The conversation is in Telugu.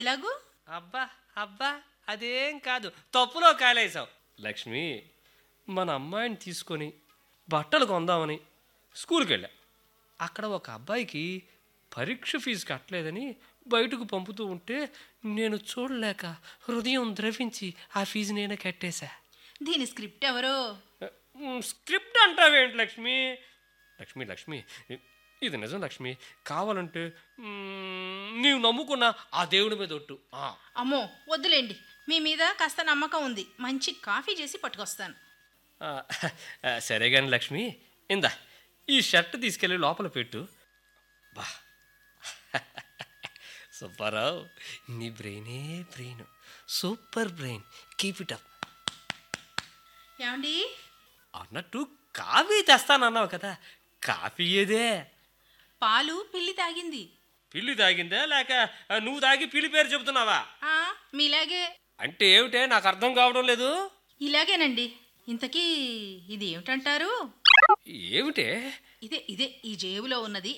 ఎలాగూ అబ్బా అబ్బా అదేం కాదు తప్పులో కాలేసావు లక్ష్మి మన అమ్మాయిని తీసుకొని బట్టలు కొందామని స్కూల్కి వెళ్ళా అక్కడ ఒక అబ్బాయికి పరీక్ష ఫీజు కట్టలేదని బయటకు పంపుతూ ఉంటే నేను చూడలేక హృదయం ద్రవించి ఆ ఫీజు నేనే కట్టేశా దీని స్క్రిప్ట్ ఎవరో మ్, స్క్రిప్ట్ అంటావేంటి లక్ష్మి లక్ష్మి లక్ష్మి ఇది నిజం లక్ష్మి కావాలంటే మ్, నీవు నమ్ముకున్న ఆ దేవుడి మీద ఒట్టు ఆ. అమ్మో వద్దులేండి మీ మీద కాస్త నమ్మకం ఉంది మంచి కాఫీ చేసి పట్టుకొస్తాను ఆ, ఆ, సరే కానీ లక్ష్మి ఇందా ఈ షర్ట్ తీసుకెళ్ళి లోపల పెట్టు బా సుబ్బారావు నీ బ్రెయినే brain super brain keep it up ఏమండి అన్నట్టు కాఫీ తెస్తానన్నావు కదా కాఫీ ఏదే పాలు పిల్లి తాగింది పిల్లి తాగిందా లేక ఆ, నువ్వు తాగి పిల్లి పేరు చెబుతున్నావా ఆ, మీలాగే అంటే ఏమిటే నాకు అర్థం కావడం లేదు ఇలాగేనండి ఇంతకీ ఇది ఏమిటంటారు ఏమిటే ఇదే ఇదే ఈ జేబులో ఉన్నది